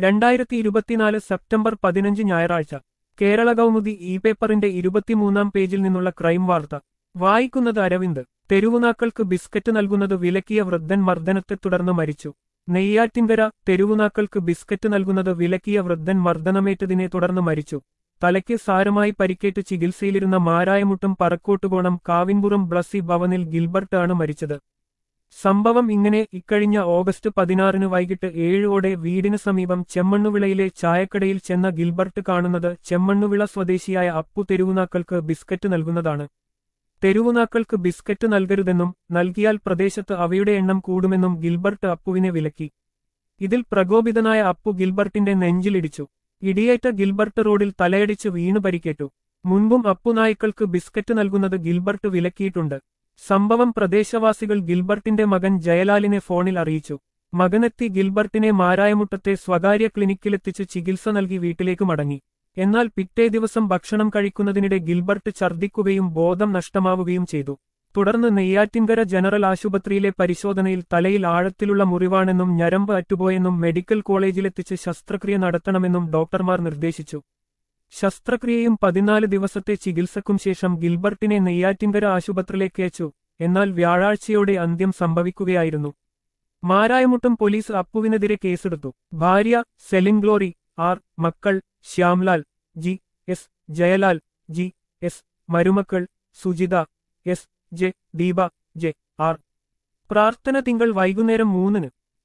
രണ്ടായിരത്തി ഇരുപത്തിനാല് സെപ്റ്റംബർ പതിനഞ്ച് ഞായറാഴ്ച കേരള കൗമുദി ഇ പേപ്പറിന്റെ ഇരുപത്തിമൂന്നാം പേജിൽ നിന്നുള്ള ക്രൈം വാർത്ത വായിക്കുന്നത് അരവിന്ദ് തെരുവുനാക്കൾക്ക് ബിസ്ക്കറ്റ് നൽകുന്നത് വിലക്കിയ വൃദ്ധൻ മർദ്ദനത്തെ തുടർന്ന് മരിച്ചു നെയ്യാറ്റിൻകര തെരുവുനാക്കൾക്ക് ബിസ്ക്കറ്റ് നൽകുന്നത് വിലക്കിയ വൃദ്ധൻ മർദ്ദനമേറ്റതിനെ തുടർന്ന് മരിച്ചു തലയ്ക്ക് സാരമായി പരിക്കേറ്റ് ചികിത്സയിലിരുന്ന മാരായമുട്ടും പറക്കോട്ടുകോണം കാവിൻപുറം ബ്ലസ്സി ഭവനിൽ ഗിൽബർട്ട് ആണ് മരിച്ചത് സംഭവം ഇങ്ങനെ ഇക്കഴിഞ്ഞ ഓഗസ്റ്റ് പതിനാറിന് വൈകിട്ട് ഏഴോടെ വീടിന് സമീപം ചെമ്മണ്ണുവിളയിലെ ചായക്കടയിൽ ചെന്ന ഗിൽബർട്ട് കാണുന്നത് ചെമ്മണ്ണുവിള സ്വദേശിയായ അപ്പു തെരുവുനാക്കൾക്ക് ബിസ്ക്കറ്റ് നൽകുന്നതാണ് തെരുവുനാക്കൾക്ക് ബിസ്ക്കറ്റ് നൽകരുതെന്നും നൽകിയാൽ പ്രദേശത്ത് അവയുടെ എണ്ണം കൂടുമെന്നും ഗിൽബർട്ട് അപ്പുവിനെ വിലക്കി ഇതിൽ പ്രകോപിതനായ അപ്പു ഗിൽബർട്ടിന്റെ നെഞ്ചിലിടിച്ചു ഇടിയേറ്റ ഗിൽബർട്ട് റോഡിൽ തലയടിച്ച് വീണു പരിക്കേറ്റു മുൻപും അപ്പുനായ്ക്കൾക്ക് ബിസ്ക്കറ്റ് നൽകുന്നത് ഗിൽബർട്ട് വിലക്കിയിട്ടുണ്ട് സംഭവം പ്രദേശവാസികൾ ഗിൽബർട്ടിന്റെ മകൻ ജയലാലിനെ ഫോണിൽ അറിയിച്ചു മകനെത്തി ഗിൽബർട്ടിനെ മാരായമുട്ടത്തെ സ്വകാര്യ ക്ലിനിക്കിലെത്തിച്ച് ചികിത്സ നൽകി വീട്ടിലേക്ക് മടങ്ങി എന്നാൽ പിറ്റേ ദിവസം ഭക്ഷണം കഴിക്കുന്നതിനിടെ ഗിൽബർട്ട് ഛർദ്ദിക്കുകയും ബോധം നഷ്ടമാവുകയും ചെയ്തു തുടർന്ന് നെയ്യാറ്റിൻകര ജനറൽ ആശുപത്രിയിലെ പരിശോധനയിൽ തലയിൽ ആഴത്തിലുള്ള മുറിവാണെന്നും ഞരമ്പ് അറ്റുപോയെന്നും മെഡിക്കൽ കോളേജിലെത്തിച്ച് ശസ്ത്രക്രിയ നടത്തണമെന്നും ഡോക്ടർമാർ നിർദ്ദേശിച്ചു ശസ്ത്രക്രിയയും പതിനാല് ദിവസത്തെ ചികിത്സക്കും ശേഷം ഗിൽബർട്ടിനെ നെയ്യാറ്റിൻകര ആശുപത്രിയിലേക്ക് അയച്ചു എന്നാൽ വ്യാഴാഴ്ചയോടെ അന്ത്യം സംഭവിക്കുകയായിരുന്നു മാരായമുട്ടം പോലീസ് അപ്പുവിനെതിരെ കേസെടുത്തു ഭാര്യ സെലിൻ ഗ്ലോറി ആർ മക്കൾ Shyamlal G S Jayalal G S മരുമക്കൾ Sujitha S J Deepa J R പ്രാർത്ഥന തിങ്കൾ വൈകുന്നേരം മൂന്നിന്